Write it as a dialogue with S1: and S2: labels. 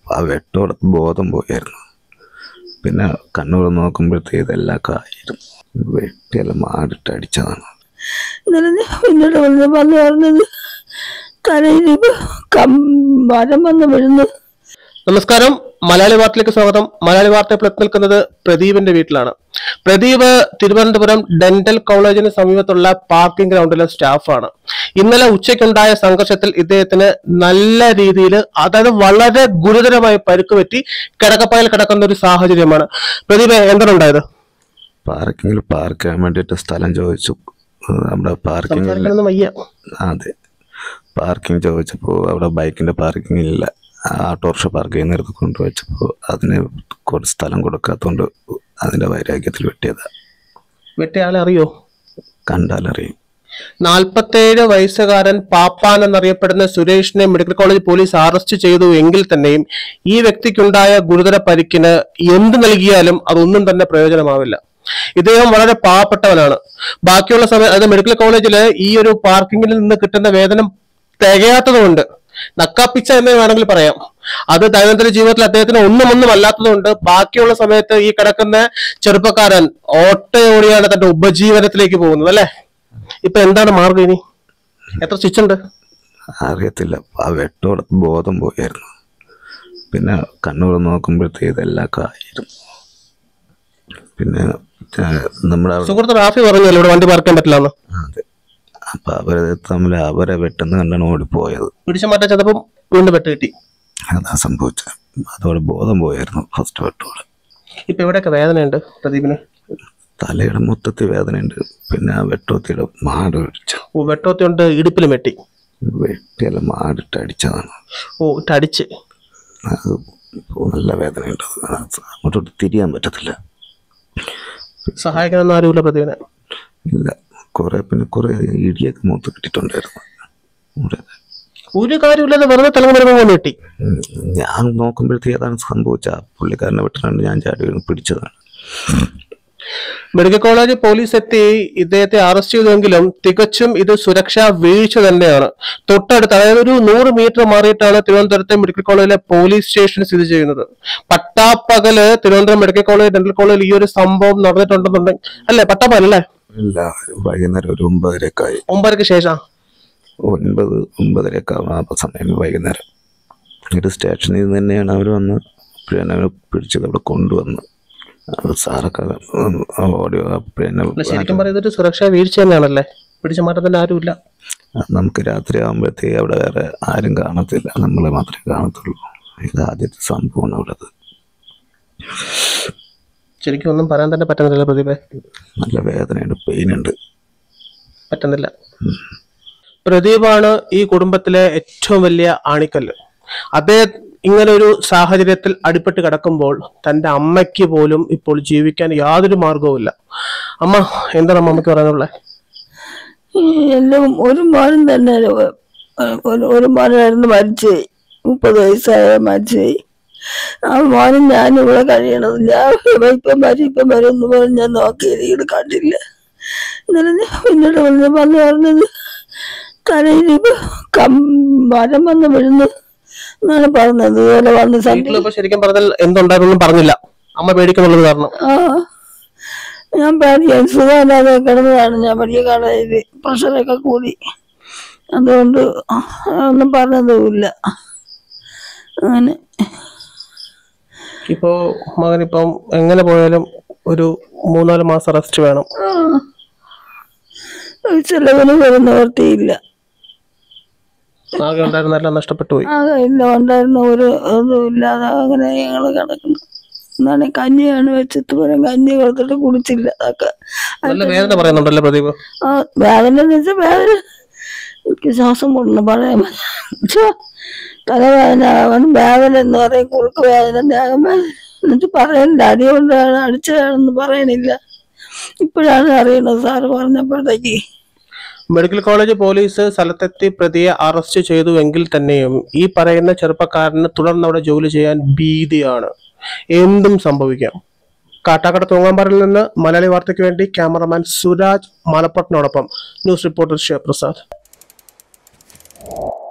S1: ആ വെട്ടോടെ ബോധം പോയായിരുന്നു പിന്നെ കണ്ണൂർ നോക്കുമ്പോഴത്തേക്ക് ഇതെല്ലാം കായിരുന്നു വെട്ടിയെല്ലാം മാടിട്ട് അടിച്ചതാണ്
S2: ഇന്നലെ ഞാൻ പിന്നീട് വന്ന് വന്ന് പറഞ്ഞത് തലയിൽ കം മരം വന്ന് വീഴുന്നു
S3: നമസ്കാരം മലയാളി വാർത്തയിലേക്ക് സ്വാഗതം മലയാളി വാർത്ത ഇപ്പോൾ എത്തി നിൽക്കുന്നത് പ്രദീപിന്റെ വീട്ടിലാണ് പ്രദീപ് തിരുവനന്തപുരം ഡെന്റൽ കോളേജിന് സമീപത്തുള്ള പാർക്കിംഗ് ഗ്രൗണ്ടിലെ സ്റ്റാഫാണ് ഇന്നലെ ഉച്ചയ്ക്കുണ്ടായ സംഘർഷത്തിൽ ഇദ്ദേഹത്തിന് നല്ല രീതിയിൽ അതായത് വളരെ ഗുരുതരമായി പരുക്ക് പറ്റി കിടക്കപ്പായിൽ കിടക്കുന്ന ഒരു സാഹചര്യമാണ് പ്രദീപ് എന്താണ് ഉണ്ടായത്
S1: പാർക്കിങ്ങിൽ പാർക്ക് ചെയ്യാൻ വേണ്ടിയിട്ട് സ്ഥലം ചോദിച്ചു നമ്മുടെ പാർക്കിങ്ങിൽ
S3: സംസാരിക്കണമെന്ന് വയ്യ
S1: അതെ പാർക്കിംഗ് ചോദിച്ചപ്പോൾ അവിടെ ബൈക്കിൻ്റെ പാർക്കിംഗ് ഇല്ല ഓട്ടോറിക്ഷ പാർക്ക് ചെയ്യുന്നിടത്ത് കൊണ്ടുവച്ചപ്പോൾ അതിന് കുറച്ച് സ്ഥലം കൊടുക്കാത്തതുകൊണ്ട് അതിൻ്റെ വൈരാഗ്യത്തിൽ വെട്ടിയതാണ്
S3: വെട്ടയാളെ അറിയോ
S1: കണ്ടാലറിയും
S3: നാൽപ്പത്തേഴ് വയസ്സുകാരൻ പാപ്പാൻ എന്നറിയപ്പെടുന്ന സുരേഷിനെ മെഡിക്കൽ കോളേജ് പോലീസ് അറസ്റ്റ് ചെയ്തു എങ്കിൽ തന്നെയും ഈ വ്യക്തിക്കുണ്ടായ ഗുരുതര പരിക്കിന് എന്ത് നൽകിയാലും അതൊന്നും തന്നെ പ്രയോജനമാവില്ല ഇദ്ദേഹം വളരെ പാവപ്പെട്ടവനാണ് ബാക്കിയുള്ള സമയം അതായത് മെഡിക്കൽ കോളേജില് ഈ ഒരു പാർക്കിങ്ങിൽ നിന്ന് കിട്ടുന്ന വേതനം തികയാത്തതുകൊണ്ട് നക്കാപ്പിച്ച എന്ന് വേണമെങ്കിൽ പറയാം അത് ദൈനംദിന ജീവിതത്തിൽ അദ്ദേഹത്തിന് ഒന്നും ഒന്നും അല്ലാത്തതുകൊണ്ട് ബാക്കിയുള്ള സമയത്ത് ഈ കിടക്കുന്ന ചെറുപ്പക്കാരൻ ഓട്ടയോടിയാണ് തന്റെ ഉപജീവനത്തിലേക്ക് പോകുന്നത് അല്ലെ ഇപ്പൊ എന്താണ് മാർഗം ഇനി എത്ര സ്റ്റിച്ച് ഉണ്ട്
S1: അറിയത്തില്ല ആ വെട്ടോടെ ബോധം പോയായിരുന്നു പിന്നെ കണ്ണൂർ നോക്കുമ്പോഴത്തേക്ക് ഇതെല്ലാം കായിരുന്നു പിന്നെ ഏഹ്, നമ്മുടെ അവിടെ
S3: സുഹൃത്ത് റാഫി പറഞ്ഞല്ലോ ഇവിടെ വണ്ടി പാർക്കാൻ പറ്റില്ല എന്ന്
S1: അതെ അപ്പം അവരെ തമ്മിൽ അവരെ വെട്ടുന്ന കണ്ടാണ് ഓടിപ്പോയത്
S3: പിടിച്ചു മാറ്റാൻ ചെന്നപ്പം വീണ്ടും വെട്ട് കിട്ടി
S1: അതാ സംഭവിച്ചത് അതോടെ ബോധം പോയായിരുന്നു ഫസ്റ്റ് വെട്ടോടെ
S3: ഇപ്പൊ എവിടെയൊക്കെ വേദനയുണ്ട് പ്രദീപിന്
S1: തലയുടെ മൊത്തത്തിൽ വേദനയുണ്ട് പിന്നെ ആ വെട്ടോത്തിയുടെ മാട് പിടിച്ചു
S3: ഓ വെട്ടോത്തി കൊണ്ട് ഇടുപ്പിലും വെട്ടി
S1: വെട്ടിയെല്ലാം മാടിട്ട് അടിച്ചതാണ്
S3: ഓ ഇട്ട് അടിച്ച്
S1: അത് നല്ല വേദനയുണ്ട് അത് അങ്ങോട്ടോട്ട് തിരിയാൻ പറ്റത്തില്ല
S3: സഹായിക്കാനൊന്നും ആരുമില്ല പ്രദീപിനെ
S1: ഇല്ല കുറെ പിന്നെ കുറെ ഇടിയൊക്കെ മുഖത്ത് കിട്ടിയിട്ടുണ്ടായിരുന്നു ഇവിടെ.
S3: ഒരു കാര്യമില്ലാതെ വെറുതെ തെലുങ്ക് മരുന്ന് കൊണ്ട് കിട്ടി
S1: ഉം, ഞാൻ നോക്കുമ്പോഴത്തേക്ക് അതാണ് സംഭവിച്ച പുള്ളിക്കാരനെ വിട്ടിട്ടുണ്ട് ഞാൻ ചാടി വീണ് പിടിച്ചതാണ്
S3: മെഡിക്കൽ കോളേജ് പോലീസ് എത്തി ഇദ്ദേഹത്തെ അറസ്റ്റ് ചെയ്തെങ്കിലും തികച്ചും ഇത് സുരക്ഷാ വീഴ്ച തന്നെയാണ് തൊട്ടടുത്ത് അതായത് ഒരു നൂറ് മീറ്റർ മാറിയിട്ടാണ് തിരുവനന്തപുരത്തെ മെഡിക്കൽ കോളേജിലെ പോലീസ് സ്റ്റേഷൻ സ്ഥിതി ചെയ്യുന്നത് പട്ടാപ്പകല് തിരുവനന്തപുരം മെഡിക്കൽ കോളേജ് ഡെന്റൽ കോളേജിൽ ഈ ഒരു സംഭവം നടന്നിട്ടുണ്ടെന്നുണ്ടെങ്കിൽ അല്ലേ പട്ടാപ്പകലല്ലേ
S1: ഇല്ല വൈകുന്നേരം ഒരു ഒമ്പതരയൊക്കെ ആയി
S3: ഒമ്പതരക്ക് ശേഷം
S1: ഒൻപത് ഒമ്പതരയൊക്കെ ആവും ആ സമയം വൈകുന്നേരം ഒരു സ്റ്റേഷനിൽ നിന്ന് തന്നെയാണ് അവർ വന്ന് പിന്നെ അവരെ പിടിച്ചത് അവിടെ കൊണ്ടുവന്ന് അത് സാറൊക്കെ ഓടി പിന്നെ
S3: അല്ല, ശരിക്കും പറയുന്നത് ഒരു സുരക്ഷാ വീഴ്ച തന്നെയാണല്ലേ പിടിച്ചു മാറ്റത്തിന്റെ ആരുമില്ല
S1: നമുക്ക് രാത്രി ആകുമ്പോഴത്തേക്ക് അവിടെ വേറെ ആരും കാണത്തില്ല നമ്മളെ മാത്രമേ കാണത്തുള്ളൂ ഇത് ആദ്യത്തെ സംഭവമാണ് അവിടെ അത്
S3: ശരിക്കും ഒന്നും പറയാൻ തന്നെ പറ്റുന്നില്ല പ്രതിഭ
S1: നല്ല വേദനയുണ്ട് പെയിനുണ്ട്
S3: പറ്റുന്നില്ല പ്രദീപാണ് ഈ കുടുംബത്തിലെ ഏറ്റവും വലിയ ആണിക്കല്ല് അദ്ദേഹം ഇങ്ങനെ ഒരു സാഹചര്യത്തിൽ അടിപ്പെട്ട് കിടക്കുമ്പോൾ തന്റെ അമ്മയ്ക്ക് പോലും ഇപ്പോൾ ജീവിക്കാൻ യാതൊരു മാർഗവുമില്ല അമ്മ എന്താണ് അമ്മയ്ക്ക് പറയാനുള്ളത്
S2: എൻ്റെ ഒരു മോനും തന്നെ ഒരു- ഒരു- ഒരു മോനായിരുന്നു മരിച്ചുപോയി മുപ്പത് വയസ്സായ മരിച്ചുപോയി ആ മോനും ഞാനും ഇവിടെ കഴിയണത് ഞാൻ ഇപ്പം വരും ഇപ്പം വരും എന്ന് പറഞ്ഞ് ഞാൻ നോക്കിയത് ഇത് കണ്ടില്ല ഇന്നലെ ഞാൻ പിന്നീട് വന്ന് വന്ന് പറഞ്ഞത് തലയിൽ കം മരം വന്ന് വീഴുന്നു എന്നാണ് പറഞ്ഞത് ഇതുപോലെ വന്ന് സന്ധി
S3: വീട്ടിലിപ്പോ ശരിക്കും പറഞ്ഞാൽ എന്തുണ്ടായിരുന്നു പറഞ്ഞില്ല അമ്മ പേടിക്കുന്നുള്ളത് കാരണം
S2: ആ ഞാൻ പേടിയാൻ സുഖമില്ലാതെ കിടന്നതാണ് ഞാൻ വലിയ കടയിൽ പ്രഷറൊക്കെ കൂടി അതുകൊണ്ട് ഒന്നും പറഞ്ഞതുമില്ല അങ്ങനെ
S3: ഇപ്പോ മകൻ ഇപ്പം എങ്ങനെ പോയാലും ഒരു മൂന്നാല് മാസം റെസ്റ്റ് വേണം
S2: ആ, ഒരു ചെലവിന് ഒരു നിവർത്തിയില്ല
S3: ആകെ ഉണ്ടായിരുന്നെല്ലാം നഷ്ടപ്പെട്ടു പോയി
S2: ആകെ ഇല്ല ഉണ്ടായിരുന്ന ഒരു ഇതും ഇല്ലാതെ അങ്ങനെ ഞങ്ങൾ കിടക്കുന്നു എന്നാണ് കഞ്ഞിയാണ് വെച്ചിട്ട് പോലും കഞ്ഞി കൊടുത്തിട്ട് കുടിച്ചില്ല അതൊക്കെ
S3: നല്ല വേദന പറയുന്നുണ്ടല്ലേ പ്രദീപ്
S2: ആ വേദന എന്ന് വെച്ചാൽ വേദന എനിക്ക് ശ്വാസം മുടണം പറയാൻ ഛെ, തലവേദന അവൻ വേദന എന്ന് പറയും കുറുക്ക് വേദന ദേഹം വേദന എന്നിട്ട് പറയണില്ല അടി കൊണ്ടാണ് അടിച്ചതാണെന്ന് പറയണില്ല ഇപ്പോഴാണ് അറിയണത് സാറ് പറഞ്ഞപ്പോഴത്തേക്ക്
S3: മെഡിക്കൽ കോളേജ് പോലീസ് സ്ഥലത്തെത്തി പ്രതിയെ അറസ്റ്റ് ചെയ്തു എങ്കിൽ തന്നെയും ഈ പറയുന്ന ചെറുപ്പക്കാരന് തുടർന്ന് അവിടെ ജോലി ചെയ്യാൻ ഭീതിയാണ് എന്തും സംഭവിക്കാം കാട്ടാക്കട തൂങ്ങാമ്പാറിൽ നിന്ന് മലയാളി വാർത്തയ്ക്ക് വേണ്ടി ക്യാമറമാൻ സുരാജ് മലപ്പുറത്തിനോടൊപ്പം ന്യൂസ് റിപ്പോർട്ടർ ശിവപ്രസാദ്